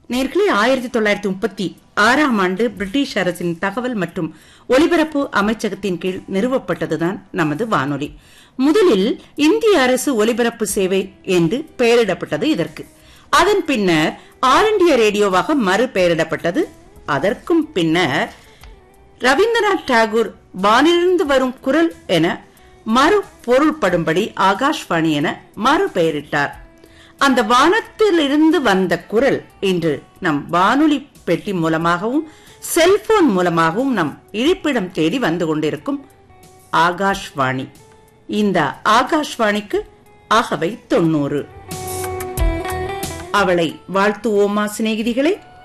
நேர்களே ஆயிரத்தி தொள்ளாயிரத்தி முப்பத்தி ஆறாம் ஆண்டு பிரிட்டிஷ் அரசின் தகவல் மற்றும் ஒலிபரப்பு அமைச்சகத்தின் கீழ் நிறுவப்பட்டதுதான் நமது வானொலி முதலில் இந்திய அரசு ஒலிபரப்பு சேவை என்று பெயரிடப்பட்டது இதற்கு அதன் பின்னர் ஆல் இண்டியா ரேடியோவாக மறுபெயரிடப்பட்டது அதற்கும் பின்னர் ரவீந்திரநாத் டாகூர் வானிலிருந்து வரும் குரல் என மறு பொருள்படும்படி ஆகாஷ்வாணி என மறுபெயரிட்டார் அந்த வானத்திலிருந்து வந்த குரல் இன்று நம் வானொலி பெட்டி மூலமாகவும் செல்போன் மூலமாகவும் நம் இருப்பிடம் தேடி வந்து கொண்டிருக்கும் ஆகாஷ்வாணி இந்த ஆகாஷ்வாணிக்கு அகவை தொண்ணூறு அவளை வாழ்த்துவோமா சிநேகிதிகளே